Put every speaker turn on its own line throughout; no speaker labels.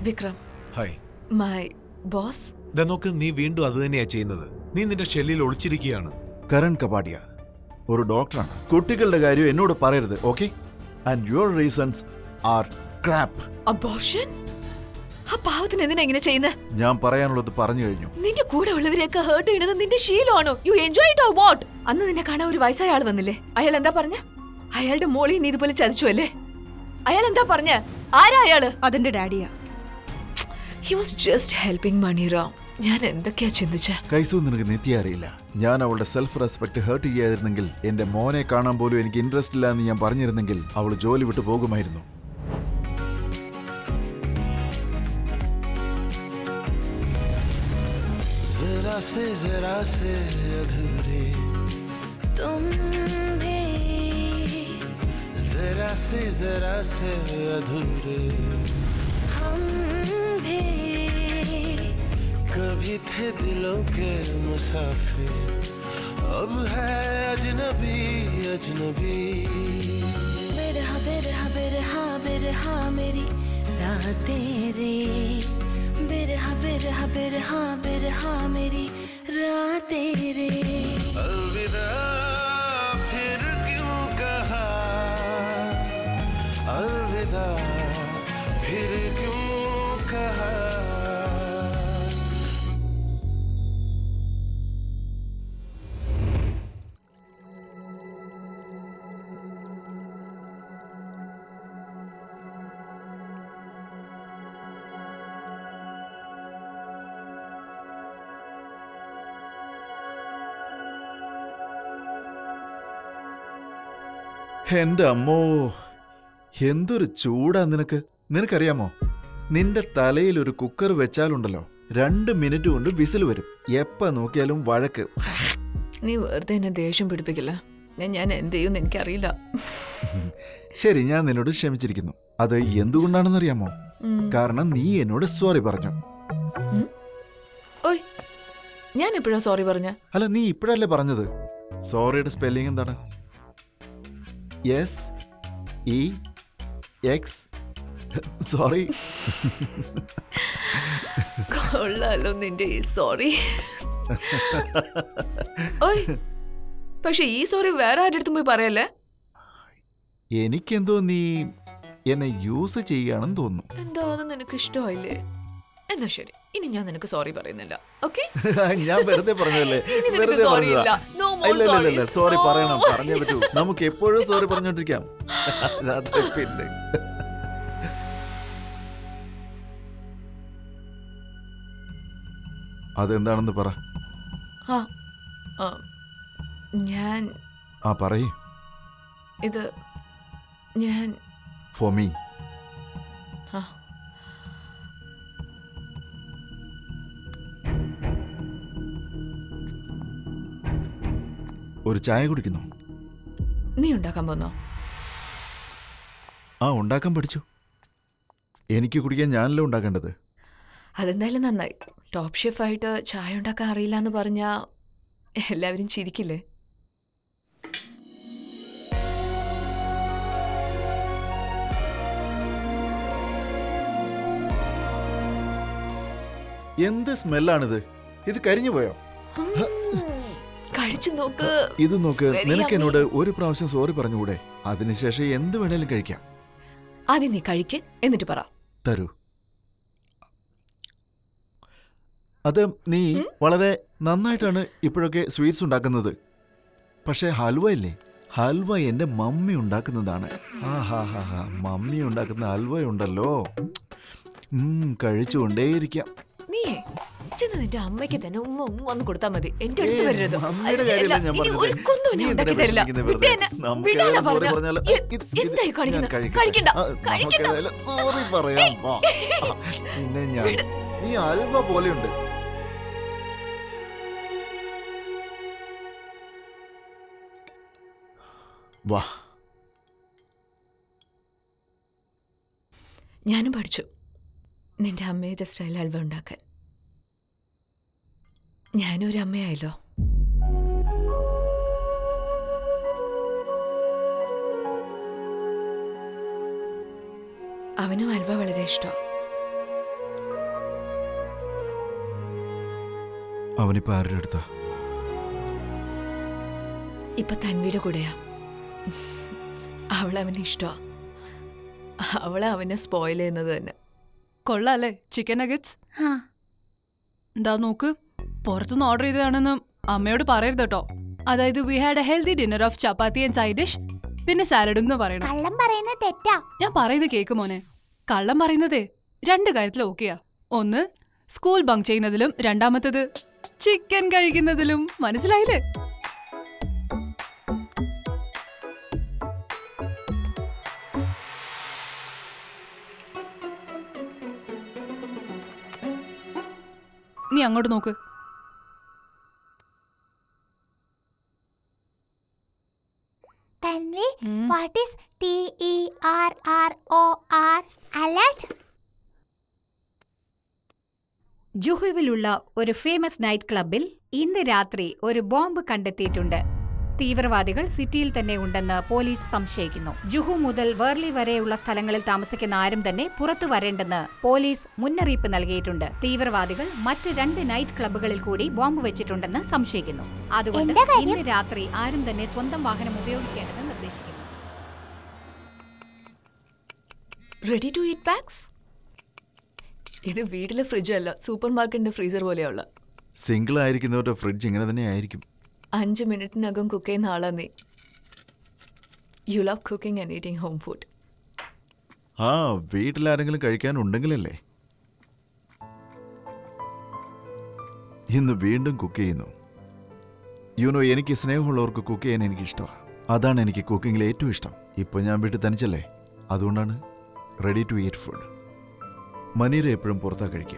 Vikram
hi
my boss
ദാ നോക്ക് നീ വീണ്ടും അത് തന്നെയാ ചെയ്യുന്നത് നീ നിന്റെ ഷെല്ലിൽ ഒളിച്ചിരിക്കുകയാണ്
കരൺ കപാഡിയ ഒരു ഡോക്ടറാണ് കുട്ടികളുടെ കാര്യം എന്നോട് പറയരുത് okay and your reasons are crap
abortion ആ പാവത്തിന് എന്തിനാ ഇങ്ങനെ ചെയ്യുന്നത്
ഞാൻ പറയാനുള്ളത് പറഞ്ഞു കഴിഞ്ഞു
നിന്റെ കൂടെ ഉള്ളവരെയൊക്കെ ഹേർട്ട് ചെയ്യുന്നത് നിന്റെ ശീലമാണോ you enjoy it or what അന്ന് നിന്നെ കാണാൻ ഒരു വയസ്സായ ആൾ വന്നില്ലേ അയാൾ എന്താ പറഞ്ഞ അയാളുടെ മോളി നീ ഇതുപോലെ ചതിച്ചു അല്ലേ അയാൾ എന്താ പറഞ്ഞ ആരാ അയാള്
അതെന്റെ ഡാഡിയാ
he was just helping Maniram ഞാൻ എന്തൊക്കെയാ ചിന്തിച്ച
കൈസു നിനക്ക് നിത്യ അറിയില്ല ഞാൻ അവളുടെ സെൽഫ് റെസ്പെക്ട് ഹേർട്ട് ചെയ്യാതിരുന്നെങ്കിൽ എന്റെ മോനെ കാണാൻ പോലും എനിക്ക് ഇൻട്രസ്റ്റ് ഇല്ല എന്ന് ഞാൻ പറഞ്ഞിരുന്നെങ്കിൽ അവൾ ജോലി വിട്ടു പോകുമായിരുന്നു
जरा से जरा से अधूरे
तुम भी
जरा से जरा से अधूरे
हम भी
कभी थे दिलों के मुसाफिर अब है अजनबी अजनबी
बिरहा बिरहा बिरहा बिरहा मेरी रातें रे बिरहा बिरहा बिरहा बिरहा मेरी रातें रे
अलविदा फिर क्यों कहा अलविदा फिर क्यों कहा
എന്റെ അമ്മോ എന്തൊരു ചൂടാ നിനക്ക് നിനക്കറിയാമോ നിന്റെ തലയിൽ ഒരു കുക്കർ വെച്ചാലുണ്ടല്ലോ രണ്ട് മിനിറ്റ് കൊണ്ട് വിസിൽ വരും എപ്പ നോക്കിയാലും വഴക്ക്
നീ വെറുതെ എന്നെ ദേഷ്യം പിടിപ്പിക്കില്ല ഞാൻ ഞാൻ എന്ത് ചെയ്യുമെന്ന് എനിക്കറിയില്ല
ശരി ഞാൻ നിന്നോട് ക്ഷമിച്ചിരിക്കുന്നു അത് എന്തുകൊണ്ടാണെന്നറിയാമോ
ഉം.
കാരണം നീ എന്നോട് സോറി പറഞ്ഞു
ഓയ് ഞാൻ എപ്പോഴാ സോറി പറഞ്ഞ
അല്ല നീ ഇപ്പോഴല്ലേ പറഞ്ഞത് സോറിയുടെ സ്പെല്ലിംഗ് എന്താണ് എസ് ഇ എക്സ് സോറി
കൊള്ളാലോ നിന്റെ ഈ സോറി ഓയ് പക്ഷെ ഈ സോറി വേറെ ആരുടെ അടുത്തും പോയി പറയല്ലേ
എനിക്കെന്തോ നീ എന്നെ യൂസ് ചെയ്യുകയാണെന്ന് തോന്നുന്നു
എന്താ അത് നിനക്ക് ഇഷ്ടമായില്ലേ എന്നാ ശരി ഇനി ഞാൻ നിനക്ക് സോറി പറയുന്നില്ല ഓക്കെ
ഞാൻ വെറുതെ പറഞ്ഞതല്ലേ
ഇനി നിനക്ക്
വെറുതെ
sorry
പറഞ്ഞതാ.
ഇല്ല. No more
ഇല്ല, ഇല്ല, ഇല്ല,
sorries.
Sorry
No.
പറയണം പറഞ്ഞേ പറ്റൂ നമുക്ക് എപ്പോഴും സോറി പറഞ്ഞോണ്ടിരിക്കാം അതെ പിന്നെ അതെന്താണെന്ന് പറ
ആ ആ, ഞാൻ
ആ പറയ്
ഇത് ഞാൻ
ഫോർ മീ
ആ
ഒരു ചായ കുടിക്കുന്നു
നീ ഉണ്ടാക്കാൻ പോന്നോ
ആ ഉണ്ടാക്കാൻ പഠിച്ചു എനിക്ക് കുടിക്കാൻ ഞാനല്ലേ ഉണ്ടാക്കേണ്ടത്
അതെന്തായാലും നന്നായി ടോപ്പ് ഷെഫായിട്ട് ചായ ഉണ്ടാക്കാൻ അറിയില്ല എന്ന് പറഞ്ഞാ എല്ലാവരും ചിരിക്കില്ലേ
എന്ത് സ്മെല്ലാണിത് ഇത് കരിഞ്ഞു പോയോ
കഴിച്ചു നോക്ക്
ഇത് നോക്ക്
It's very
നിനക്ക്
yummy.
എന്നോട് ഒരു പ്രാവശ്യം സോറി പറഞ്ഞുകൂടെ അതിനുശേഷം എന്ത് വേണേലും കഴിക്കാം
ആദ്യം നീ കഴിക്ക് എന്നിട്ട് പറ
തരൂ അത് നീ വളരെ നന്നായിട്ടാണ് ഇപ്പോഴൊക്കെ സ്വീറ്റ്സ് ഉണ്ടാക്കുന്നത് പക്ഷേ ഹൽവ ഇല്ലേ ഹൽവ എൻ്റെ മമ്മി ഉണ്ടാക്കുന്നതാണ് ആ ഹാ ഹാ ഹാ മമ്മി ഉണ്ടാക്കുന്ന ഹൽവ ഉണ്ടല്ലോ ഉം, കഴിച്ചുകൊണ്ടേയിരിക്കാം
നീയേ ചെന്ന് നിന്റെ അമ്മയ്ക്ക് തന്നെ ഉമ്മ ഉമ്മ ഒന്ന് കൊടുത്താൽ മതി എന്റെ അടുത്ത്
ഏയ്,
വരരുത്
മമ്മിയുടെ
അല്ല,
കാര്യമല്ല ഞാൻ
ഇനി
പറഞ്ഞത്.
ഒരു കുന്തവും
നീ
ഞാൻ
എന്തിനാ
ഉണ്ടാക്കി തരില്ല
വിഷമിക്കുന്നത്
വിട്ടേ
വെറുതെ?
എന്നെ.
നമുക്ക്
വിടാനാ
ഏതായാലും sorry
പറഞ്ഞത്.
പറഞ്ഞാലോ?
എ-
ഇത്- ഇത്
എന്തായി
ഞാൻ
കാണിക്കുന്നത്?
കഴിക്കട്ടെ.
കഴിക്കണ്ട,
ആ, നമുക്ക്
കഴിക്കണ്ട.
ഏതായാലും sorry പറയാം വാ. ആ, പിന്നെ ഞാൻ
വിട്.
നീ അൽവ പോലെയുണ്ട് വാ
ഞാനും പഠിച്ചു നിന്റെ അമ്മയുടെ സ്റ്റൈൽ ഹൽവ ഉണ്ടാക്കാൻ ഞാനും ഒരു അമ്മയായല്ലോ അവനും ഹൽവ വളരെ ഇഷ്ടം
അവനിപ്പോ ആരുടെ അടുത്താ
ഇപ്പൊ തൻവിയുടെ കൂടെയാ അവളെ അവന് ഇഷ്ടമാ അവളെ അവനെ സ്പോയിൽ ചെയ്യുന്നത് തന്നെ
കൊള്ളാല്ലേ ചിക്കൻ നഗറ്റ്സ്
ആ
എന്താ നോക്ക് പുറത്തുനിന്ന് ഓർഡർ ചെയ്തതാണെന്ന് അമ്മയോട് പറയരുത് കേട്ടോ അതായത് we had a healthy dinner of chapati and side dish പിന്നെ സാലഡ് എന്ന് പറയണം
കള്ളം പറയുന്നത് തെറ്റാ
ഞാൻ പറയുന്നത് കേക്ക് മോനെ കള്ളം പറയുന്നതേ രണ്ട് കാര്യത്തിൽ ഓക്കെയാ ഒന്ന് സ്കൂൾ ബങ്ക് ചെയ്യുന്നതിലും രണ്ടാമത്തത് ചിക്കൻ കഴിക്കുന്നതിലും മനസ്സിലായില്ലേ നീ അങ്ങോട്ട് നോക്ക്
തൻവി
ഉം.
What is T E R R O R alert
ജുഹുവിലുള്ള ഒരു ഫേമസ് നൈറ്റ് ക്ലബിൽ ഇന്ന് രാത്രി ഒരു ബോംബ് കണ്ടെത്തിയിട്ടുണ്ട് തീവ്രവാദികൾ സിറ്റിയിൽ തന്നെ ഉണ്ടെന്ന് പോലീസ് സംശയിക്കുന്നു ജുഹു മുതൽ വേർലി വരെയുള്ള സ്ഥലങ്ങളിൽ താമസിക്കുന്ന ആരും തന്നെ പുറത്തു വരേണ്ടെന്ന് പോലീസ് മുന്നറിയിപ്പ് നൽകിയിട്ടുണ്ട് തീവ്രവാദികൾ മറ്റ് രണ്ട് നൈറ്റ് ക്ലബ്ബുകളിൽ കൂടി ബോംബ് വെച്ചിട്ടുണ്ടെന്ന് സംശയിക്കുന്നു അതുകൊണ്ട്
എന്താ കാര്യം?
ഇന്ന് രാത്രി ആരും തന്നെ സ്വന്തം വാഹനം ഉപയോഗിക്കേണ്ടെന്ന് നിർദ്ദേശിക്കുന്നു
റെഡി ടു ഈറ്റ് പാക്സ് ഇത് വീട്ടിലെ ഫ്രിഡ്ജ് അല്ല സൂപ്പർ മാർക്കറ്റിന്റെ ഫ്രീസർ പോലെയുള്ള
സിംഗിൾ ആയിരിക്കുന്നവരുടെ ഫ്രിഡ്ജ് ഇങ്ങനെ തന്നെ ആയിരിക്കും
അഞ്ച് മിനിറ്റിനകം കുക്ക് ചെയ്യുന്ന ആളാ നീ you love cooking and eating home food
ആ വീട്ടിലാരെങ്കിലും കഴിക്കാനുണ്ടെങ്കിലല്ലേ ഇന്ന് വീണ്ടും കുക്ക് ചെയ്യുന്നു യുനോ എനിക്ക് സ്നേഹമുള്ളവർക്ക് കുക്ക് ചെയ്യാൻ എനിക്ക് ഇഷ്ടമാണ് അതാണ് എനിക്ക് കുക്കിങ്ങിൽ ഏറ്റവും ഇഷ്ടം ഇപ്പോൾ ഞാൻ വീട്ടിൽ തനിച്ചല്ലേ അതുകൊണ്ടാണ് ready to eat food Maneera എപ്പോഴും പുറത്താ കഴിക്കുക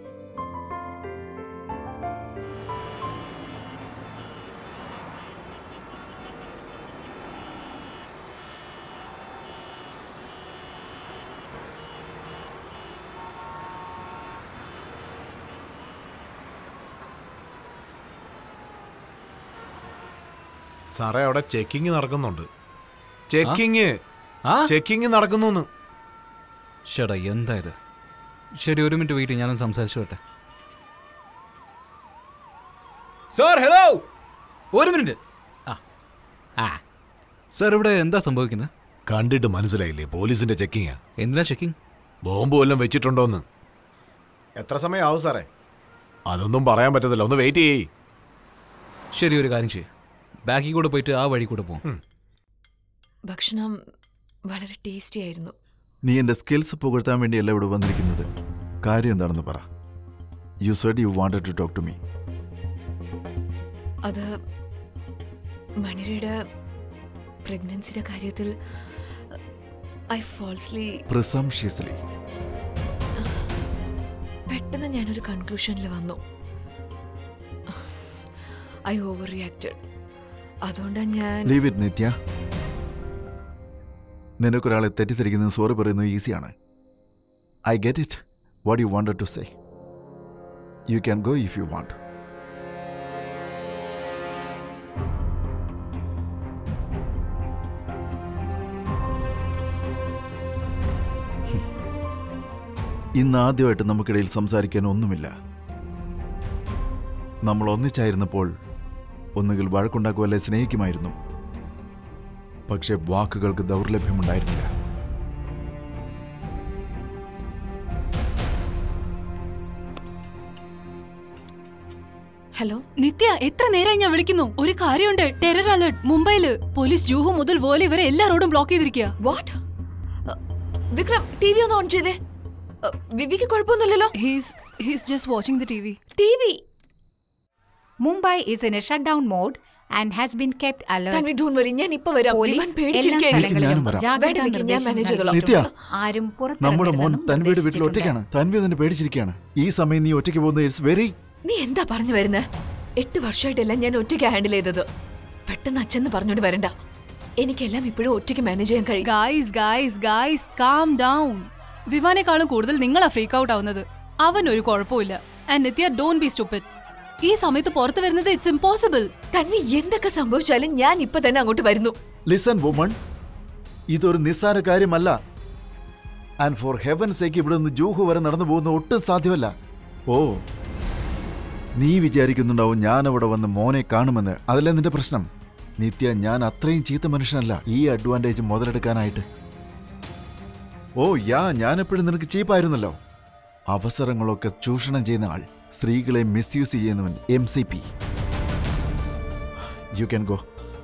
സാറേ അവിടെ ചെക്കിങ് നടക്കുന്നുണ്ട് ചെക്കിങ്
ആ
ചെക്കിങ് നടക്കുന്നു
ചേട്ടാ എന്താ ഇത് ശരി ഒരു മിനിറ്റ് വെയിറ്റ് ഞാനൊന്ന് സംസാരിച്ചു വട്ടെ സാർ ഹലോ ഒരു മിനിറ്റ് ആ ആ സാർ ഇവിടെ എന്താ സംഭവിക്കുന്നത്
കണ്ടിട്ട് മനസ്സിലായില്ലേ പോലീസിന്റെ ചെക്കിങ്ങാ
എന്തിനാ ചെക്കിംഗ്
ബോംബ് വല്ലതും വെച്ചിട്ടുണ്ടോന്ന് എത്ര സമയമാവും സാറേ അതൊന്നും പറയാൻ പറ്റത്തില്ല ഒന്ന് വെയിറ്റ് ചെയ്യ്
ശരി ഒരു കാര്യം ചെയ്യും ബാക്കിൽ കൂടെ പോയിട്ട് ആ വഴി കൂടെ പോകും
ഭക്ഷണം വളരെ ടേസ്റ്റി ആയിരുന്നു
നീ എൻ്റെ സ്കിൽസ് പുകഴ്ത്താൻ വേണ്ടിയല്ല ഇവിടെ വന്നിരിക്കുന്നത് കാര്യം എന്താണെന്ന് പറ you said you wanted to talk to me
അത് മണിരയുടെ പ്രഗ്നൻസിയുടെ കാര്യത്തിൽ ഐ ഫോൾസ്ലി
പ്രിസംഷ്യസ്ലി
പെട്ടെന്ന് ഞാനൊരു കൺക്ലൂഷനിൽ വന്നു ഐ ഓവർ റിയാക്റ്റഡ് അതുകൊണ്ടാണ് ഞാൻ
ലീവ് ഇറ്റ് നിത്യ നിനക്കൊരാളെ തെറ്റിദ്ധരിക്കുന്നത് സോറി പറയുന്നത് ഈസിയാണ് I get it what you wanted to say you can go if you want ഇന്ന് ആദ്യമായിട്ട് നമുക്കിടയിൽ സംസാരിക്കാൻ ഒന്നുമില്ല നമ്മൾ ഒന്നിച്ചായിരുന്നപ്പോൾ ഒന്നുകിൽ വഴക്കുണ്ടാക്കുമല്ലേ സ്നേഹിക്കുമായിരുന്നു പക്ഷെ വാക്കുകൾക്ക് ദൗർലഭ്യമുണ്ടായിരുന്നില്ല
ഹലോ
നിത്യ എത്ര നേരമായി ഞാൻ വിളിക്കുന്നു ഒരു കാര്യമുണ്ട് ടെറർ അലർട്ട് മുംബൈയില് പോലീസ് ജൂഹു മുതൽ വോലി വരെ എല്ലാ റോഡും ബ്ലോക്ക് ചെയ്തിരിക്കുക
വാട്ട് വിക്രം ടി വി ഒന്ന് ഓൺ ചെയ്തേ Uh, വിവിക്ക് കുഴപ്പമൊന്നുമില്ലല്ലോ
he's he's just watching the T V
T V
Mumbai is in a shutdown mode and has been kept alert.
Tanvi don't worry ഞാൻ ഇപ്പൊ വരാം
പോലീസ്
വിവാൻ
എല്ലാ
പേടിച്ചിരിക്കുകയായിരിക്കും
സ്ഥലങ്ങളിലും
ഞാനും വരാം.
ജാഗ്രതാ
വേണ്ട, വിക്കി, ഞാൻ
നിർദ്ദേശം
manage ചെയ്തോളാം.
നിത്യ
ആരും
നമ്മുടെ മോൻ
പുറത്തിറങ്ങരുതെന്നും
തൻവിയുടെ വീട്ടിൽ
നിർദ്ദേശിച്ചിട്ടുണ്ട്.
ഒറ്റയ്ക്കാണ് തൻവി തന്നെ പേടിച്ചിരിക്കുകയാണ് ഈ സമയം നീ ഒറ്റയ്ക്ക് പോകുന്നത് ഇറ്റ്സ് വെരി
നീ എന്താ പറഞ്ഞു വരുന്നത് എട്ട് വർഷമായിട്ടല്ല ഞാൻ ഒറ്റയ്ക്ക് ഹാൻഡിൽ ചെയ്തത് പെട്ടെന്ന് അച്ഛന്ന് പറഞ്ഞോണ്ട് വരണ്ട എനിക്കെല്ലാം ഇപ്പോഴും ഒറ്റയ്ക്ക് മാനേജ് ചെയ്യാൻ കഴിയും
guys guys guys calm down വിവാനേക്കാളും കൂടുതൽ നിങ്ങളാ ഫ്രീക്ക് ഔട്ട് ആവുന്നത് അവൻ ഒരു കുഴപ്പമില്ല and Nithya don't be stupid ഈ സമയത്ത് പുറത്തു വരുന്നത് ഇറ്റ്സ് ഇമ്പോസിബിൾ
തൻവി എന്തൊക്കെ സംഭവിച്ചാലും ഞാൻ ഇപ്പൊ തന്നെ അങ്ങോട്ട് വരുന്നു
ലിസൺ വുമൺ ഇതൊരു നിസ്സാര കാര്യമല്ല ആൻഡ് ഫോർ ഹെവൻ സേക്ക് ഇവിടെ നിന്ന് ജൂഹു വരെ നടന്നു പോകുന്ന ഒട്ടും സാധ്യമല്ല ഓ നീ വിചാരിക്കുന്നുണ്ടാവും ഞാൻ അവിടെ വന്ന് മോനെ കാണുമെന്ന് അതല്ലേ നിന്റെ പ്രശ്നം നിത്യ ഞാൻ അത്രയും ചീത്ത മനുഷ്യനല്ല ഈ അഡ്വാൻറ്റേജ് മുതലെടുക്കാനായിട്ട് ഓ യാ ഞാൻ എപ്പോഴും നിനക്ക് ചീപ്പായിരുന്നല്ലോ അവസരങ്ങളൊക്കെ ചൂഷണം ചെയ്യുന്ന ആൾ സ്ത്രീകളെ മിസ്യൂസ് ചെയ്യുന്നവൻ M C P you can go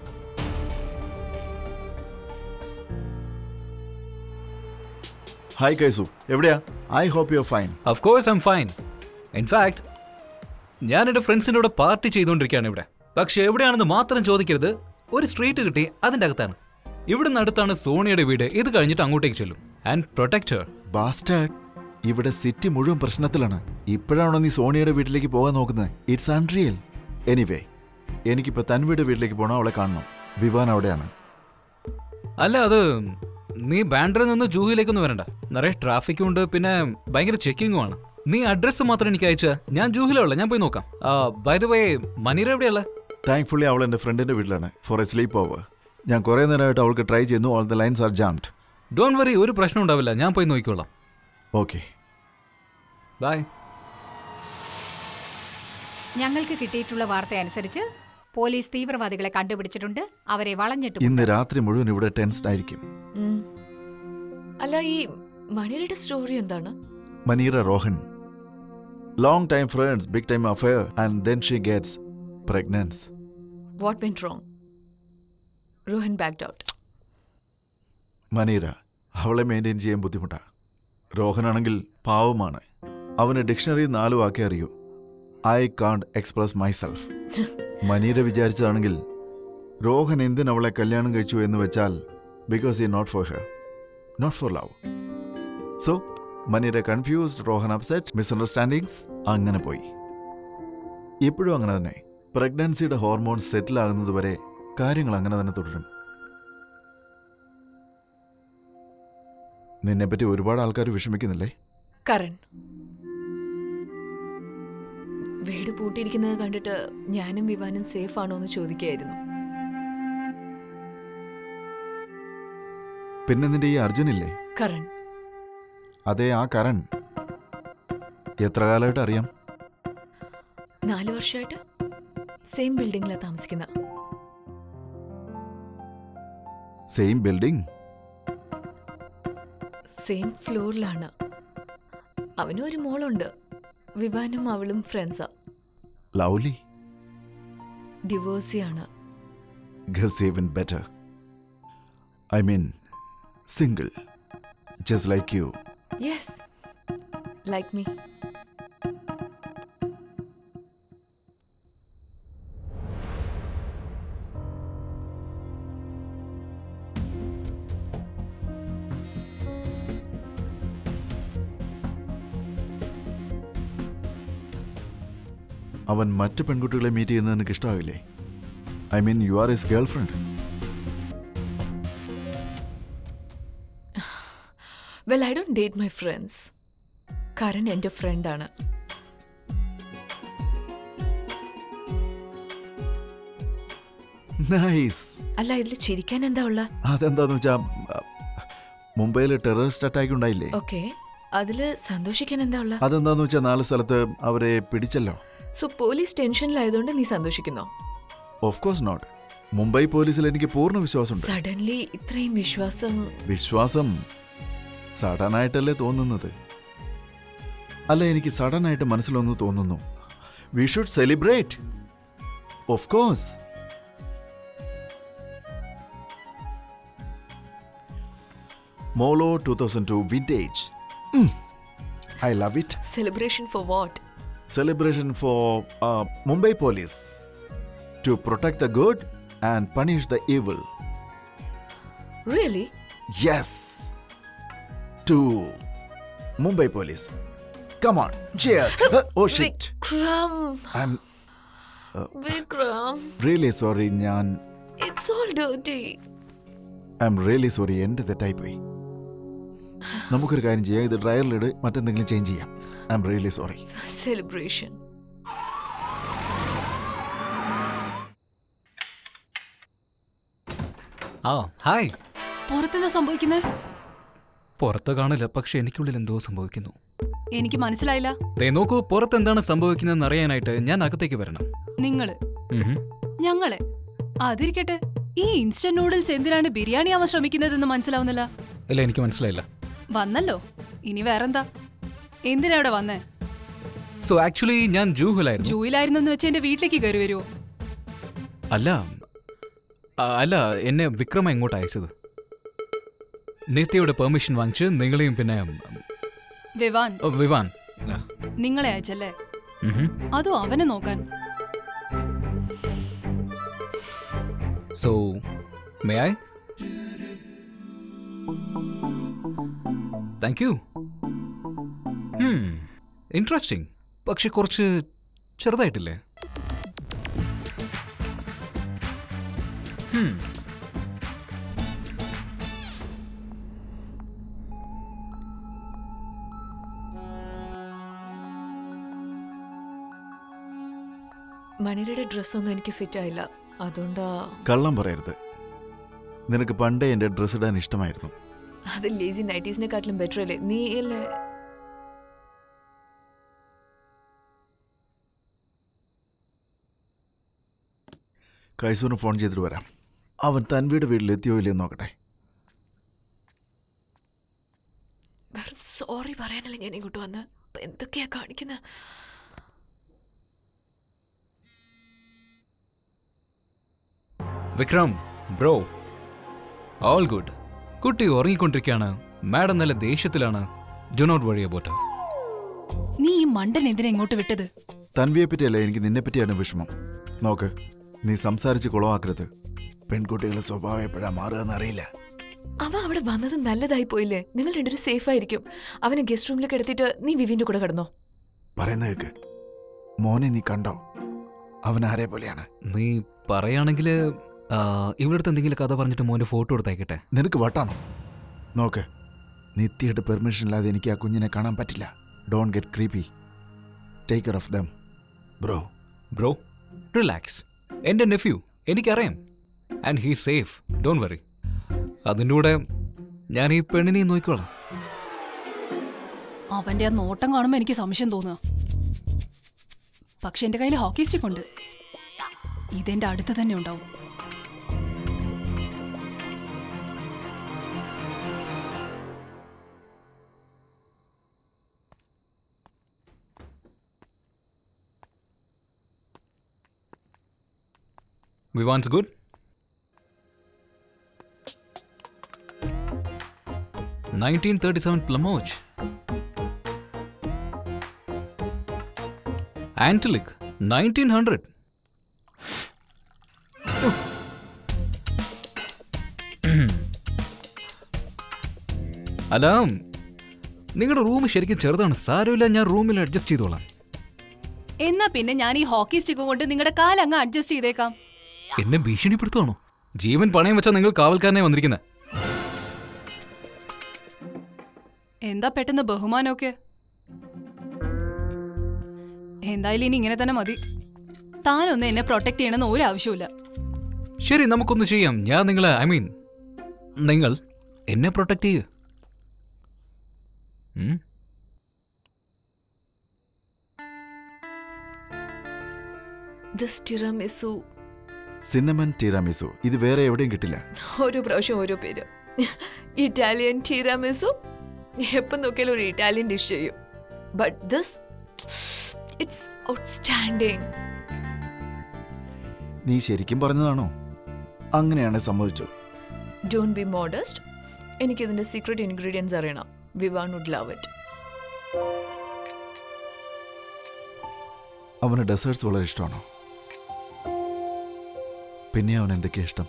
hi കൈസു എവിടെയാ I hope you fine
of course I'm fine in fact ഞാൻ എൻ്റെ ഫ്രണ്ട്സിൻ്റെ കൂടെ പാർട്ടി ചെയ്തുകൊണ്ടിരിക്കുകയാണ് ഇവിടെ പക്ഷെ എവിടെയാണെന്ന് മാത്രം ചോദിക്കരുത് ഒരു സ്ട്രീറ്റ് കിട്ടി അതിൻ്റെ അകത്താണ് ഇവിടുന്ന് അടുത്താണ് സോണിയുടെ വീട് ഇത് കഴിഞ്ഞിട്ട് അങ്ങോട്ടേക്ക് ചെല്ലും ആൻഡ് പ്രൊട്ടക്ട് ഹർ
ബാസ്റ്റാർഡ് ഇവിടെ സിറ്റി മുഴുവൻ പ്രശ്നത്തിലാണ് ഇപ്പോഴാണോ നീ സോണിയുടെ വീട്ടിലേക്ക് പോകാൻ നോക്കുന്നത് ഇറ്റ്സ് അൺറിയൽ എനിവേ എനിക്കിപ്പോ തൻവിയുടെ വീട്ടിലേക്ക് പോകണം അവളെ കാണണം വിവാൻ അവിടെയാണ്
അല്ല അത് നീ ബാൻഡറിൽ നിന്ന് ജൂഹിലേക്കൊന്നും വരണ്ട നിറയെ ട്രാഫിക്കും ഉണ്ട് പിന്നെ ഭയങ്കര ചെക്കിങ്ങും ആണ് നീ അഡ്രസ്സ് മാത്രം എനിക്ക് അയച്ച ഞാൻ ജൂഹിലുള്ള ഞാൻ പോയി നോക്കാം ബൈ ദ വേ മനീര എവിടെയുള്ള
താങ്ക്ഫുള്ളി അവൾ എൻ്റെ ഫ്രണ്ടിന്റെ വീട്ടിലാണ് ഫോർ എ സ്ലീപ്പ് ഓവർ ഞാൻ കുറേ നേരമായിട്ട് അവൾക്ക് ട്രൈ ചെയ്യുന്നു all the lines are jammed
don't worry ഒരു പ്രശ്നം ഉണ്ടാവില്ല ഞാൻ പോയി നോക്കിക്കോളാം
ഓക്കെ
ബൈ
ഞങ്ങൾക്ക് കിട്ടിയിട്ടുള്ള വാർത്ത അനുസരിച്ച് പോലീസ് തീവ്രവാദികളെ കണ്ടുപിടിച്ചിട്ടുണ്ട് അവരെ വളഞ്ഞിട്ടു
ഇന്ന് രാത്രി മുഴുവൻ ഇവിടെ ടെൻസ്ഡ് ആയിരിക്കും
ഉം. അല്ല ഈ മണിയുടെ സ്റ്റോറി എന്താണ്
Maneera Rohan long time friends big time affair and then she gets pregnant
what went wrong Rohan backed out
Maneera അവളെ മെയിൻറ്റെയിൻ ചെയ്യാൻ ബുദ്ധിമുട്ടാണ് രോഹനാണെങ്കിൽ പാവമാണ് അവന് ഡിക്ഷണറി നാല് വാക്കേ അറിയൂ I can't express myself Maneera വിചാരിച്ചതാണെങ്കിൽ രോഹൻ എന്തിന് അവളെ കല്യാണം കഴിച്ചു എന്ന് വെച്ചാൽ ബിക്കോസ് ഈ not for her not for love so Maneera confused Rohan upset misunderstandings അങ്ങനെ പോയി ഇപ്പോഴും അങ്ങനെ തന്നെ പ്രഗ്നൻസിയുടെ ഹോർമോൺസ് സെറ്റിൽ ആകുന്നത് വരെ കാര്യങ്ങൾ അങ്ങനെ തന്നെ തുടരും നിന്നെപ്പറ്റി ഒരുപാട് ആൾക്കാർ വിഷമിക്കുന്നില്ലേ
കരൺ വീട് പൂട്ടിയിരിക്കുന്നത് കണ്ടിട്ട് ഞാനും വിവാനും സേഫ് ആണോ എന്ന് ചോദിക്കായിരുന്നു
പിന്നെ നിന്റെ ഈ അർജുനില്ലേ
കരൺ
അതെ ആ കരൺ എത്ര കാലമായിട്ട് അറിയാം
നാല് വർഷമായിട്ട് സെയിം ബിൽഡിങ്ങിലാണ് താമസിക്കുന്ന
സെയിം ബിൽഡിംഗ്
സെയിം ഫ്ലോറിലാണ് അവനും ഒരു മോളുണ്ട് വിവാനും അവളും ഫ്രണ്ട്സാ
ലവ്ലി
ഡിവോഴ്സിയാണ്
guess even better I mean single just like you
yes like me
അവൻ മറ്റ് പെൺകുട്ടികളെ മീറ്റ് ചെയ്യുന്നത് നിനക്ക് ഇഷ്ടമാവില്ലേ I mean you are his girlfriend
well I don't date my friends Karan എൻ്റെ ഫ്രണ്ടാണ്
നൈസ്
അല്ല ഇതിൽ ചിരിക്കാൻ എന്താ ഉള്ള
അതെന്താന്ന് വെച്ചാ മുംബൈയിൽ ടെററിസ്റ്റ് അറ്റാക്ക് ഉണ്ടായില്ലേ
ഓക്കെ അതില് സന്തോഷിക്കാൻ എന്താ ഉള്ള
അതെന്താന്ന് വെച്ചാൽ നാല് സ്ഥലത്ത് അവരെ പിടിച്ചല്ലോ
സോ പോലീസ് ടെൻഷനിലായതുകൊണ്ട് നീ സന്തോഷിക്കുന്നോ
ഓഫ് കോഴ്സ് നോട്ട് മുംബൈ പോലീസിൽ എനിക്ക് പൂർണ്ണ വിശ്വാസമുണ്ട്
സഡൻലി ഇത്രയും വിശ്വാസം
വിശ്വാസം സഡനായിട്ടല്ലേ തോന്നുന്നത് അല്ല എനിക്ക് സഡനായിട്ട് മനസ്സിലൊന്ന് തോന്നുന്നു we should celebrate of course merlot two thousand two vintage I love it
celebration for what
celebration for uh, Mumbai police to protect the good and punish the evil.
Really
Yes, to Mumbai police. Come on, cheers. oh shit,
Vikram
I'm
Vikram
really sorry, ഞാൻ
it's all dirty
I'm really sorry. എൻ്റെ തെറ്റായി പോയി നമുക്കൊരു കാര്യം ചെയ്യാം ഇത് ഡ്രയറിലിട് മറ്റെന്തെങ്കിലും change ചെയ്യാം I'm really sorry
celebration
ആ ഹായ്
പുറത്തെന്താ സംഭവിക്കുന്നത്
പുറത്ത് കാണില്ല പക്ഷെ എനിക്കുള്ളിൽ എന്തോ സംഭവിക്കുന്നു
എനിക്ക് മനസ്സിലായില്ല
ദേ നോക്കൂ പുറത്ത് എന്താണ് സംഭവിക്കുന്നതെന്ന് അറിയാനായിട്ട് ഞാൻ അകത്തേക്ക് വരണം
നിങ്ങള്
ഉഹും.
ഞങ്ങളെ അതിരിക്കട്ടെ ഈ ഇൻസ്റ്റന്റ് നൂഡിൽസ് എന്തിനാണ് ബിരിയാണി ആവാൻ ശ്രമിക്കുന്നതെന്ന് മനസ്സിലാവുന്നില്ല
ഇല്ല എനിക്ക് മനസ്സിലായില്ല
വന്നല്ലോ ഇനി വേറെന്താ എന്തിനാ ഇവിടെ വന്നേ
സോ ആക്ച്വലി ഞാൻ ജൂഹിലായിരുന്നു
ജൂയിലായിരുന്നു എന്ന് വെച്ച് എന്റെ വീട്ടിലേക്ക് കയറി വരുമോ
അല്ല ആ, അല്ല എന്നെ വിക്രമ ഇങ്ങോട്ട് അയച്ചത് നിത്യയുടെ പെർമിഷൻ വാങ്ങിച്ച് നിങ്ങളെയും പിന്നെ ഉം,
വിവാൻ
ഓ, വിവാൻ ആ,
നിങ്ങളെ അയച്ചല്ലേ
ഉഹും.
അതും അവനെ നോക്കാൻ
so may I thank you interesting പക്ഷെ കുറച്ച് ചെറുതായിട്ടില്ലേ Hmm.
മണിയുടെ ഡ്രസ്സൊന്നും എനിക്ക് ഫിറ്റ് ആയില്ല അതുകൊണ്ടാ
കള്ളം പറയരുത് നിനക്ക് പണ്ടേ എൻ്റെ ഡ്രസ്സ് ഇടാൻ ഇഷ്ടമായിരുന്നു
അത് ലേസി നൈറ്റീസിനെക്കാട്ടിലും ബെറ്റർ അല്ലേ നീ അല്ലേ
കൈസൂന് ഫോൺ ചെയ്തിട്ട് വരാം അവൻ തൻവിയുടെ വീട്ടിലെത്തിയോ ഇല്ലയോ നോക്കട്ടെ
വെറും സോറി പറയാനല്ലേ ഞാൻ ഇങ്ങോട്ട് വന്ന് ഇപ്പൊ എന്തൊക്കെയാ കാണിക്കുന്നത്
വിക്രം ബ്രോ ഓൾ ഗുഡ് കുട്ടി ഉറങ്ങിക്കൊണ്ടിരിക്കുകയാണ് മാഡം നല്ല ദേഷ്യത്തിലാണ് ഡു നോട്ട് വഴി അബൌട്ട്
നീ ഈ മണ്ടൻ എന്തിനാ ഇങ്ങോട്ട് വിട്ടത്
തൻവിയെ പറ്റിയല്ല എനിക്ക് നിന്നെ പറ്റിയാണ് വിഷമം നോക്ക് നീ സംസാരിച്ച് കുളമാക്കരുത് പെൺകുട്ടികളുടെ സ്വഭാവം എപ്പോഴാ മാറുക അറിയില്ല
അവൻ അവിടെ വന്നത് നല്ലതായി പോയില്ലേ നിങ്ങൾ രണ്ടുപേരും സേഫ് ആയിരിക്കും അവനെ ഗസ്റ്റ് റൂമിലേക്ക് എടുത്തിട്ട് നീ വിവിന്റെ കൂടെ കിടന്നോ
പറയുന്ന കേക്ക് മോനെ നീ കണ്ടോ അവൻ ആരെ പോലെയാണ്
നീ പറയുകയാണെങ്കിൽ ഇവിടെ അടുത്ത് എന്തെങ്കിലും കഥ പറഞ്ഞിട്ട് മോൻ്റെ ഫോട്ടോ എടുത്തയക്കട്ടെ
നിനക്ക് വട്ടാണോ നോക്ക് നിത്യയുടെ പെർമിഷൻ ഇല്ലാതെ എനിക്ക് ആ കുഞ്ഞിനെ കാണാൻ പറ്റില്ല don't get creepy take care of them bro
bro relax എൻ്റെ നെഫ്യൂ എനിക്കറിയാം and he safe don't worry അതിൻ്റെ കൂടെ ഞാൻ ഈ പെണ്ണിനെയും നോക്കിക്കോളാം
അവന്റെ ആ നോട്ടം കാണുമ്പോൾ എനിക്ക് സംശയം തോന്നുക പക്ഷെ എന്റെ കയ്യിൽ ഹോക്കി സ്റ്റിക്ക് ഉണ്ട് ഇതെന്റെ അടുത്ത് തന്നെ ഉണ്ടാവും
Vivaan's good nineteen thirty seven പ്ലമോച്ച് ആന്റലിക് നയൻറ്റീൻ ഹൺഡ്രഡ് അല്ല നിങ്ങളുടെ റൂം ശരിക്കും ചെറുതാണ് സാരമില്ല ഞാൻ റൂമിൽ അഡ്ജസ്റ്റ് ചെയ്തോളാം
എന്നാ പിന്നെ ഞാൻ ഈ ഹോക്കി സ്റ്റിക്ക് കൊണ്ട് നിങ്ങളുടെ കാലങ്ങ് അഡ്ജസ്റ്റ് ചെയ്തേക്കാം
എന്നെ ഭീഷണിപ്പെടുത്തുവാണോ ജീവൻ പണയം വെച്ചാൽ നിങ്ങൾ കാവൽക്കാരനെ വന്നിരിക്കുന്നത്
എന്താ പെട്ടെന്ന് ബഹുമാനമൊക്കെ എന്തായാലും ഇനി ഇങ്ങനെ തന്നെ മതി താനൊന്നും എന്നെ പ്രൊട്ടക്ട് ചെയ്യണമെന്ന് ഒരു ആവശ്യമില്ല
ശരി നമുക്കൊന്ന് ചെയ്യാം ഞാൻ നിങ്ങളെ ഐ മീൻ നിങ്ങൾ എന്നെ പ്രൊട്ടക്ട് ചെയ്യ് ഉം?
ദിസ് ടിറാമിസു
സിന്നമൻ ടീറാമിസു ഇത് വേറെ എവിടെയും കിട്ടില്ല
ഓരോ പ്രാവശ്യം ഓരോ പേര് ഇറ്റാലിയൻ ടീറാമിസു എപ്പം നോക്കിയാലും ഒരു ഇറ്റാലിയൻ ഡിഷ് ചെയ്യും ബട്ട് ദിസ് ഇറ്റ്സ് ഔട്ട്സ്റ്റാൻഡിങ്
നീ ശരിക്കും പറഞ്ഞതാണോ അങ്ങനെയാണ് സമ്മതിച്ചു
ഡോണ്ട് ബി മോഡസ്റ്റ് എനിക്കിതിന്റെ സീക്രട്ട് ഇൻഗ്രീഡിയൻസ് അറിയണം വിവാൻ വുഡ് ലവ് ഇറ്റ്
അവന് ഡെസേർട്സ് വളരെ ഇഷ്ടമാണോ പിന്നെ അവൻ എന്തൊക്കെയാ ഇഷ്ടം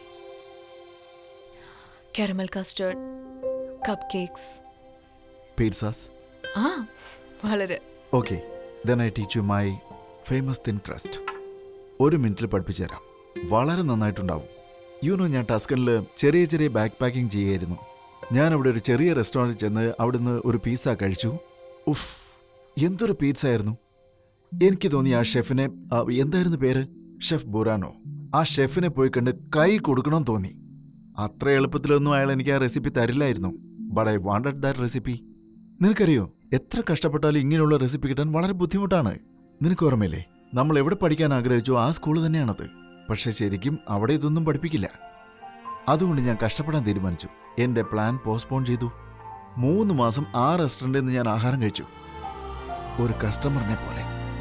caramel custard cupcakes
pizzas
ആ വളരെ
okay then I teach you my famous thin crust ഒരു മിനിറ്റിൽ പഠിപ്പിച്ചു തരാം വളരെ നന്നായിട്ടുണ്ടാവും യൂനോ ഞാൻ ടസ്കനിൽ ചെറിയ ചെറിയ ബാക്ക് പാക്കിംഗ് ചെയ്യായിരുന്നു ഞാൻ അവിടെ ഒരു ചെറിയ റെസ്റ്റോറൻറ്റിൽ ചെന്ന് അവിടുന്ന് ഒരു പീസ കഴിച്ചു ഉഫ് എന്തൊരു പീസ ആയിരുന്നു എനിക്ക് തോന്നി ആ ഷെഫിനെ ആ, എന്തായിരുന്നു പേര് ഷെഫ് ബുറാനോ ആ ഷെഫിനെ പോയി കണ്ട് കൈ കൊടുക്കണമെന്ന് തോന്നി അത്ര എളുപ്പത്തിലൊന്നും അയാൾ എനിക്ക് ആ റെസിപ്പി തരില്ലായിരുന്നു but I wanted that recipe നിനക്കറിയോ എത്ര കഷ്ടപ്പെട്ടാലും ഇങ്ങനെയുള്ള റെസിപ്പി കിട്ടാൻ വളരെ ബുദ്ധിമുട്ടാണ് നിനക്ക് ഓർമ്മയില്ലേ നമ്മൾ എവിടെ പഠിക്കാൻ ആഗ്രഹിച്ചോ ആ സ്കൂൾ തന്നെയാണത് പക്ഷെ ശരിക്കും അവിടെ ഇതൊന്നും പഠിപ്പിക്കില്ല അതുകൊണ്ട് ഞാൻ കഷ്ടപ്പെടാൻ തീരുമാനിച്ചു എന്റെ പ്ലാൻ പോസ്റ്റ്പോൺ ചെയ്തു മൂന്ന് മാസം ആ റെസ്റ്റോറൻറ്റിൽ നിന്ന് ഞാൻ ആഹാരം കഴിച്ചു ഒരു കസ്റ്റമറിനെ പോലെ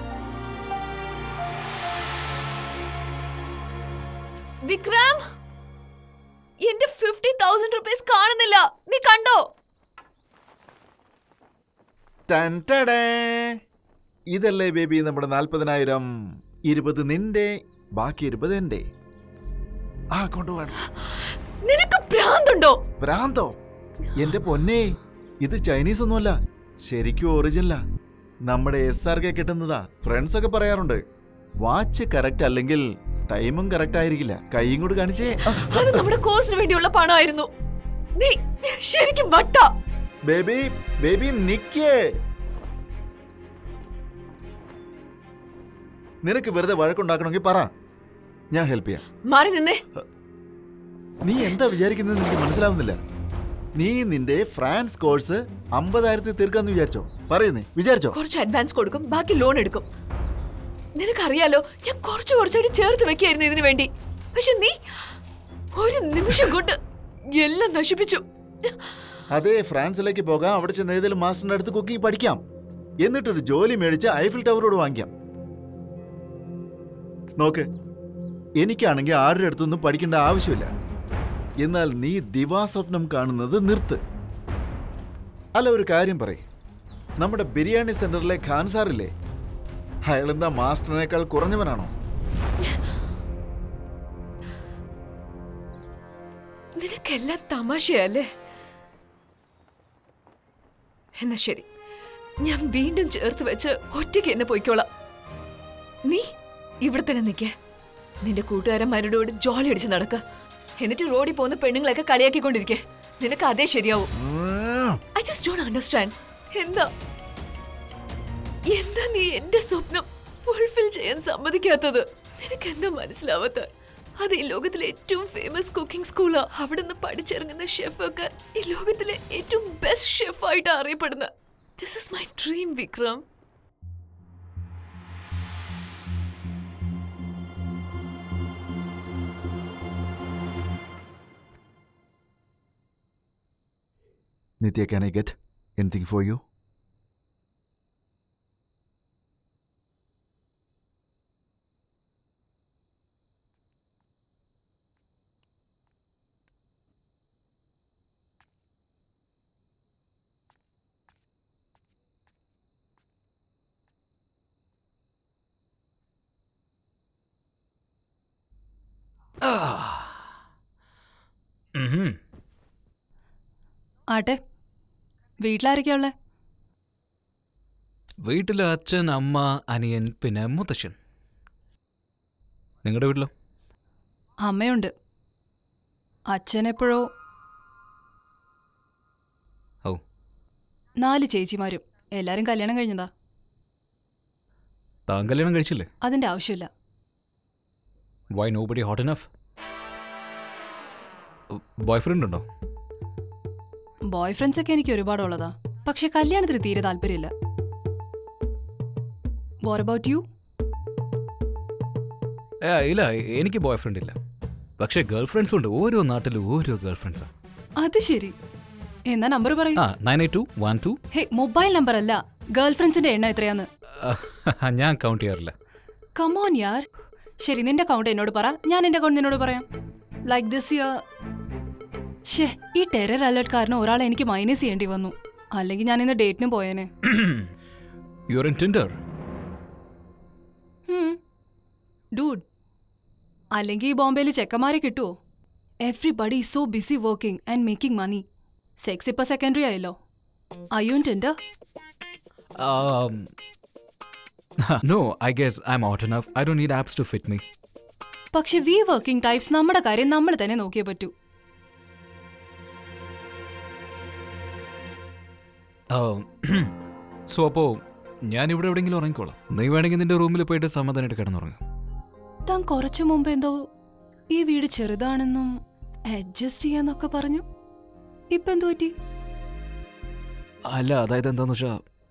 വിക്രം എന്റെ ഫിഫ്റ്റി തൗസൻഡ് റുപ്പീസ് കാണുന്നില്ല നീ കണ്ടോ
ടൻ ടടേ. ഇതല്ലേ ബേബി നമ്മുടെ നാൽപ്പതിനായിരം ഇരുപത് നിന്റെ ബാക്കി ഇരുപത് എന്റെ ആ കൊണ്ടുപോകണം
നിനക്ക് ഭ്രാന്തുണ്ടോ
ഭ്രാന്തോ എന്റെ പൊന്നെ ഇത് ചൈനീസ് ഒന്നുമല്ല ശരിക്കും ഒറിജിനലാ നമ്മുടെ എസ് ആർ കെ കിട്ടുന്നതാ ഫ്രണ്ട്സ് ഒക്കെ പറയാറുണ്ട് വാച്ച് കറക്റ്റ് അല്ലെങ്കിൽ ടൈമും കറക്റ്റ് ആയിരിക്കില്ല കൈയും കൂടി കാണിച്ചേ ആ,
അത് നമ്മുടെ കോഴ്സിന് വേണ്ടിയുള്ള പണമായിരുന്നു നീ ശരിക്കും വട്ട
ബേബി ബേബി നിക്കേ നിനക്ക് വെറുതെ വഴക്കുണ്ടാക്കണമെങ്കിൽ പറ ഞാൻ ഹെൽപ്പ് ചെയ്യാം
മാറി നിന്നേ
നീ എന്താ വിചാരിക്കുന്നത് എനിക്ക് മനസ്സിലാവുന്നില്ല നീ നിന്റെ ഫ്രാൻസ് കോഴ്സ് അമ്പതായിരത്തി തീർക്കാന്ന് വിചാരിച്ചോ പറയുന്നേ വിചാരിച്ചോ
കുറച്ച് അഡ്വാൻസ് കൊടുക്കും ബാക്കി ലോൺ എടുക്കും നിനക്കറിയാലോ ഞാൻ കുറച്ച് കുറച്ചായിട്ട് ചേർത്ത് വെക്കായിരുന്നു ഇതിനു വേണ്ടി പക്ഷെ നീ ഒരു നിമിഷം കൊണ്ട് എല്ലാം നശിപ്പിച്ചു
അതെ ഫ്രാൻസിലേക്ക് പോകാം അവിടെ ചെന്ന് ഏതെങ്കിലും മാസ്റ്ററിന്റെ അടുത്ത് കുക്കിംഗ് പഠിക്കാം എന്നിട്ടൊരു ജോലി മേടിച്ച് ഐഫിൽ ടവറോട് വാങ്ങിക്കാം നോക്ക് എനിക്കാണെങ്കിൽ ആരുടെ അടുത്തൊന്നും പഠിക്കേണ്ട ആവശ്യമില്ല എന്നാൽ നീ ദിവാസ്വപ്നം കാണുന്നത് നിർത്ത് അല്ല ഒരു കാര്യം പറയ് നമ്മുടെ ബിരിയാണി സെന്ററിലെ ഖാൻ സാറില്ലേ അയാളെന്താ മാസ്റ്ററിനേക്കാൾ കുറഞ്ഞവനാണോ
നിനക്കെല്ലാം തമാശയല്ലേ എന്നാ ശരി ഞാൻ വീണ്ടും ചേർത്ത് വെച്ച് ഒറ്റയ്ക്ക് എന്നെ പോയിക്കോളാം നീ ഇവിടെ തന്നെ നിൽക്കേ നിന്റെ കൂട്ടുകാരന്മാരുടെ കൂടെ ജോലി അടിച്ച് നടക്ക എന്നിട്ട് റോഡിൽ പോകുന്ന പെണ്ണുങ്ങളെയൊക്കെ കളിയാക്കിക്കൊണ്ടിരിക്കേ നിനക്ക് അതേ ശരിയാവും ഐ ജസ്റ്റ് ഡോണ്ട് അണ്ടർസ്റ്റാൻഡ് എന്താ എന്താ നീ എന്റെ സ്വപ്നം ഫുൾഫിൽ ചെയ്യാൻ സമ്മതിക്കാത്തത് നിനക്ക് എന്താ മനസ്സിലാവാത്ത അത് ഈ ലോകത്തിലെ ഏറ്റവും ഫേമസ് കുക്കിംഗ് സ്കൂളാ അവിടെ നിന്ന് പഠിച്ചിറങ്ങുന്ന ഷെഫൊക്കെ ഈ ലോകത്തിലെ ഏറ്റവും ബെസ്റ്റ് ഷെഫായിട്ട് അറിയപ്പെടുന്ന this is my dream Vikram
Nithya can I get anything for you
ഉഹും.
ആട്ടെ വീട്ടിലാരൊക്കെയാ ഉള്ളേ
വീട്ടില് അച്ഛൻ അമ്മ അനിയൻ പിന്നെ മുത്തശ്ശൻ നിങ്ങളുടെ വീട്ടിലോ
അമ്മയുണ്ട് അച്ഛനെപ്പോഴോ
ഓ
നാല് ചേച്ചിമാരും എല്ലാരും കല്യാണം കഴിഞ്ഞതാ
താൻ കല്യാണം കഴിച്ചില്ലേ
അതിന്റെ ആവശ്യമില്ല
why no buddy hot enough boyfriend ഉണ്ടോ
ബോയ് ഫ്രണ്ട്സ് ഒക്കെ എനിക്ക് ഒരുപാടുള്ളതാ പക്ഷെ കല്യാണത്തിന് തീരെ താല്പര്യമില്ല വാട്ട് അബൌട്ട് യു
ഏ ഇല്ല എനിക്ക് ബോയ് ഫ്രണ്ട് ഇല്ല പക്ഷേ ഗേൾ ഫ്രണ്ട്സ് ഉണ്ട് ഓരോ നാട്ടിലും ഓരോ ഗേൾ ഫ്രണ്ട്സാ
അത് ശരി എന്നാ നമ്പർ പറയൂ
ആ nine eight two one two
hey mobile number അല്ല ഗേൾ ഫ്രണ്ട്സിന്റെ എണ്ണം എത്രയാന്ന്
ഞാൻ കൗണ്ട് ചെയ്യാറില്ല
കമോൺ യാർ ശരി നിന്റെ കൗണ്ട് എന്നോട് പറ ഞാൻ എന്റെ കൗണ്ട് നിന്നോട് പറയാം ലൈക്ക് ദിസ് ഇയർ ഷേ ഈ ടെറർ അലേർട്ട് കാരണം ഒരാളെ എനിക്ക് മൈനസ് ചെയ്യേണ്ടി വന്നു അല്ലെങ്കിൽ ഞാൻ ഇന്ന് ഡേറ്റിന് പോയേനെ
യുവർ ഇൻ ടിൻഡർ
ഡൂഡ് അല്ലെങ്കിൽ ഈ ബോംബെയിൽ ചെക്കന്മാരെ കിട്ടുമോ everybody so busy working and making money sex ഇപ്പൊ സെക്കൻഡറി ആയല്ലോ അയ്യോ tender
no I guess I'm out enough I do need apps to fit me
പക്ഷെ വി വർക്കിംഗ് ടൈപ്സ് നമ്മുടെ കാര്യം നമ്മൾ തന്നെ നോക്കിയേ പറ്റൂ
സോ അപ്പോൾ ഞാൻ ഇവിടെ എവിടെയെങ്കിലും ഉറങ്ങിക്കോളാം നീ വേണമെങ്കിൽ നിന്റെ റൂമിൽ പോയിട്ട് സമാധാനമായിട്ട് കിടന്നുറങ്ങും
താൻ കുറച്ചു മുമ്പ് എന്തോ ഈ വീട് ചെറുതാണെന്നും അഡ്ജസ്റ്റ് ചെയ്യാന്നൊക്കെ പറഞ്ഞു ഇപ്പൊ എന്തു പറ്റി
അല്ല അതായത് എന്താന്ന് വെച്ചാൽ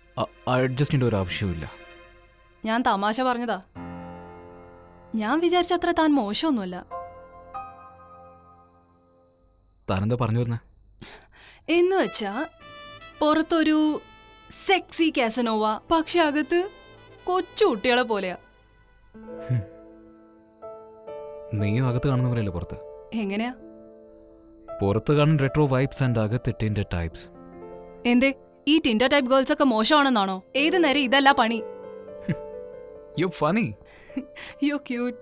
അഡ്ജസ്റ്റിൻ്റെ ഒരു ആവശ്യമില്ല
ഞാൻ തമാശ പറഞ്ഞതാ ഞാൻ വിചാരിച്ച അത്ര താൻ മോശമൊന്നുമല്ല
താനെന്താ പറഞ്ഞു വരുന്നേ
എന്ന് വെച്ചാ പുറത്തൊരു സെക്സി കാസനോവ പക്ഷെ അകത്ത് കൊച്ചു കുട്ടികളെ പോലെയാ
നീയും അകത്ത് കാണുന്ന പോലെയല്ലേ പുറത്ത്
എങ്ങനെയാ
പുറത്ത് കാണുന്ന റെട്രോ വൈബ്സ് ആൻഡ് അകത്ത് ടിൻ്റെ ടൈപ്സ്
എന്തേ ഈ ടിൻഡർ ടൈപ്പ് ഗേൾസ് ഒക്കെ മോശമാണെന്നാണോ ഏത് നേരം ഇതല്ല പണി
യു ഫണി
യു ക്യൂട്ട്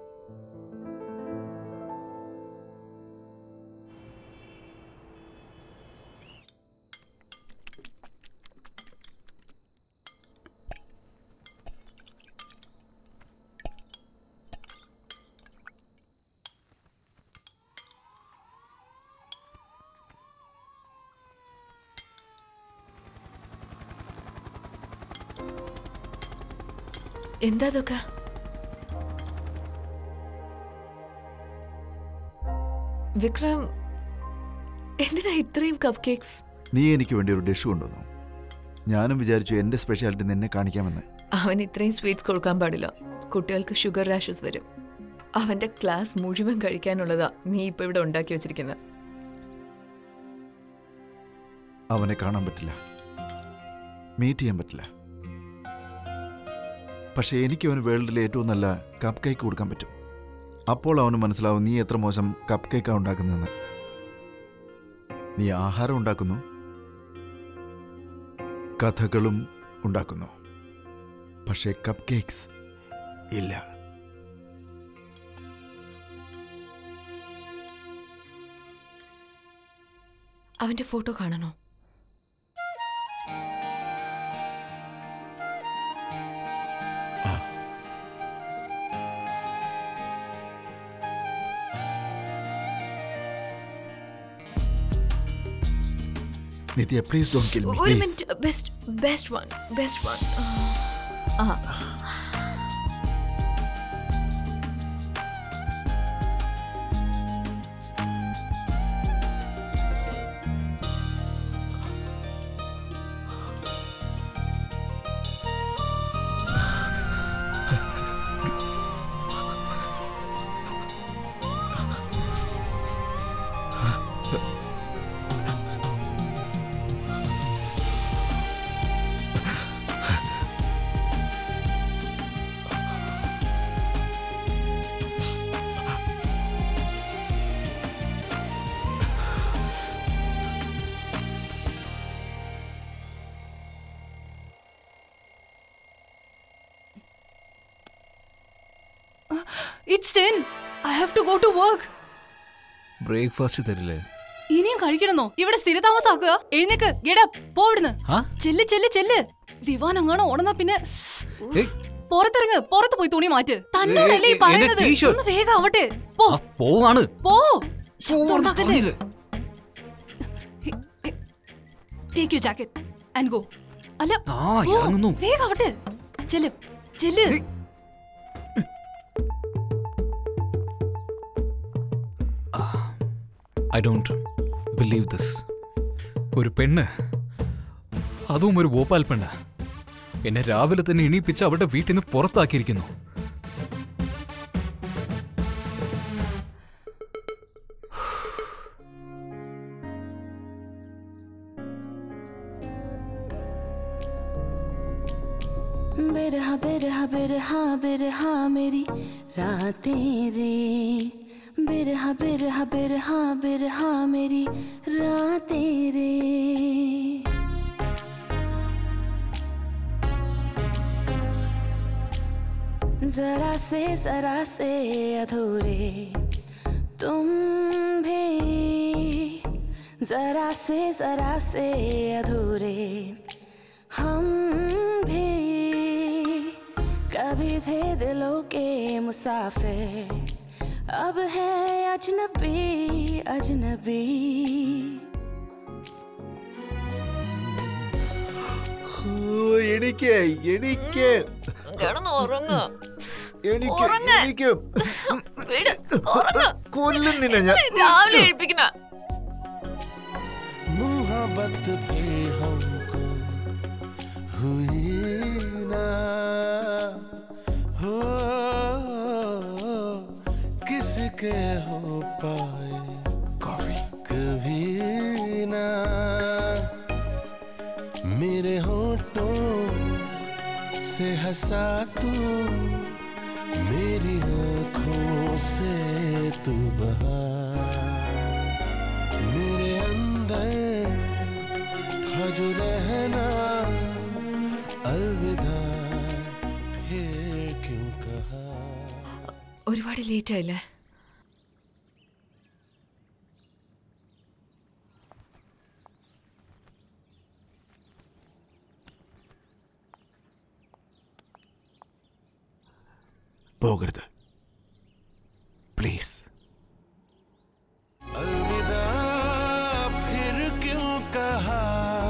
എന്താ അതൊക്കെ വിക്രം എന്തിനാ ഇത്രയും കപ്പ് കേക്ക്സ്
നീ എനിക്ക് വേണ്ടി ഒരു ഡിഷ് കൊണ്ടുവന്നു ഞാനും വിചാരിച്ചു എൻ്റെ സ്പെഷ്യാലിറ്റി നിന്നെ കാണിക്കാമെന്ന്
അവൻ ഇത്രയും സ്വീറ്റ്സ് കൊടുക്കാൻ പാടില്ല കുട്ടികൾക്ക് ഷുഗർ റാഷസ് വരും അവന്റെ ക്ലാസ് മുഴുവൻ കഴിക്കാനുള്ളതാ നീ ഇപ്പൊ ഇവിടെ ഉണ്ടാക്കി വെച്ചിരിക്കുന്നത്
അവനെ കാണാൻ പറ്റില്ല മീറ്റ് ചെയ്യാൻ പറ്റില്ല പക്ഷേ എനിക്ക് അവന് വേൾഡിലെ ഏറ്റവും നല്ല കപ്പ് കേക്ക് കൊടുക്കാൻ പറ്റും അപ്പോൾ അവന് മനസ്സിലാവും നീ എത്ര മോശം കപ്പ് കേക്കാണ് ഉണ്ടാക്കുന്നതെന്ന് നീ ആഹാരം ഉണ്ടാക്കുന്നു കഥകളും ഉണ്ടാക്കുന്നു പക്ഷേ കപ്പ് കേക്ക്സ് ഇല്ല
അവന്റെ ഫോട്ടോ കാണണോ
Nithya please don't kill me
ഒരു
please
minute best best one best one ആ
it's ten I have to go to work
breakfast തരില്ലേ
ഇനിയും കഴിക്കണമെന്നോ ഇവിടെ സ്ഥിരതാമസാക്കുക എഴുന്നേക്ക് ഗെടാ പോ ഇവിടുന്ന്
ആ
ചെല്ല് ചെല്ല് ചെല്ല് വിവാൻ അങ്ങാണോ ഓടന്നാ പിന്നെ
ഏയ്,
പുറത്തിറങ്ങ് പുറത്ത് പോയി തുണി മാറ്റ് തന്നോടല്ലേ ഈ
എന്റെ
പറയുന്നത്
t-shirt.
ഒന്ന് വേഗം ആവട്ടെ പോ
ആ, പോവാണ്
പോ ശബ്ദം ഉണ്ടാക്കല്ലേ take you jacket and go അല്ല
ആ
പോ.
ഇറങ്ങുന്നു
വേഗം ആവട്ടെ ചെല്ല് ചെല്ല്
ഏയ്. ഐ ഡോണ്ട് ബിലീവ് ദിസ് ഒരു പെണ്ണ് അതും ഒരു ഭോപ്പാൽ പെണ്ണ് എന്നെ രാവിലെ തന്നെ എണീപ്പിച്ച് അവരുടെ വീട്ടിൽ നിന്ന് പുറത്താക്കിയിരിക്കുന്നു
बिरहा बिरहा बिरहा बिरहा मेरी रातें रे बिरहा बिरहा बिरहा बिरहा मेरी रातें रे जरा से जरा से अधूरे तुम भी जरा से जरा से अधूरे हम भी कभी थे दिलों के मुसाफिर अब है अजनबी अजनबी
എനിക്ക് എനിക്ക് എനിക്ക് എനിക്ക് കൊല്ലുന്നില്ല ഞാൻ
രാവിലെ എഴുപ്പിക്കുന്ന
मोहब्बत फिर हमको हुई ना हो किसके हो पाए कभी ना मेरे होठों से हंसा तू मेरी आंखों से तू बहा मेरे अंदर था जो रहना अलविदा फिर क्यों कहा
ഒരുപാട് ലേറ്റ് ആയില്ലേ
പോകരുത് പ്ലീസ്
अलविदा फिर क्यों कहा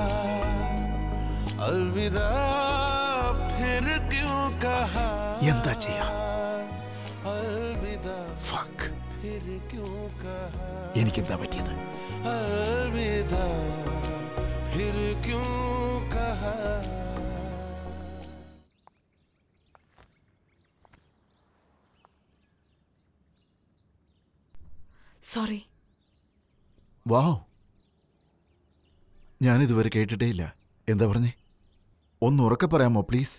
अलविदा फिर क्यों कहा
എന്താ ചെയ്യാ
अलविदा
ഫക്ക്
फिर क्यों कहा
എനിക്കെന്താ പറ്റിയത്
अलविदा फिर क्यों कहा
സോറി
വാവ് ഞാനിതുവരെ കേട്ടിട്ടേ ഇല്ല എന്താ പറഞ്ഞേ ഒന്ന് ഉറക്കെ പറയാമോ പ്ലീസ്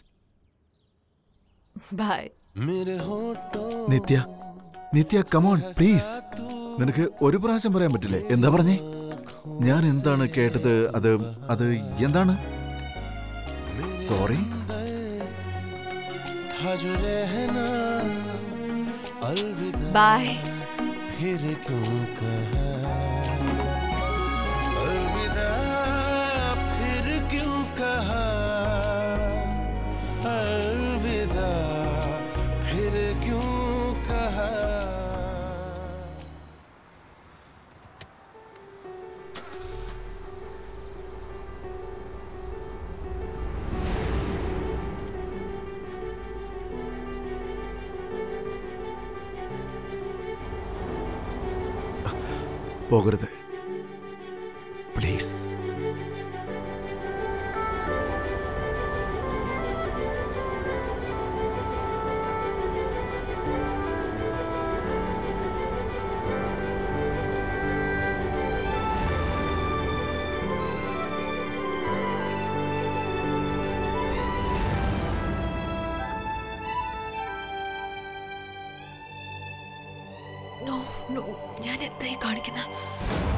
ബൈ
मेरे होठों
നിത്യ നിത്യ കമോൺ പ്ലീസ് നിനക്ക് ഒരു പ്രാവശ്യം പറയാൻ പറ്റില്ലേ എന്താ പറഞ്ഞേ ഞാൻ എന്താണ് കേട്ടത് അത് അത് എന്താണ് സോറി
था जो रहना अलविदा
ബൈ
फिर क्यों कहा अलविदा फिर क्यों कहा अलविदा फिर क्यों कहा
പോകരുത് പ്ലീസ്
നോ നോ ഞാൻ എന്തായി കാണിക്കുന്ന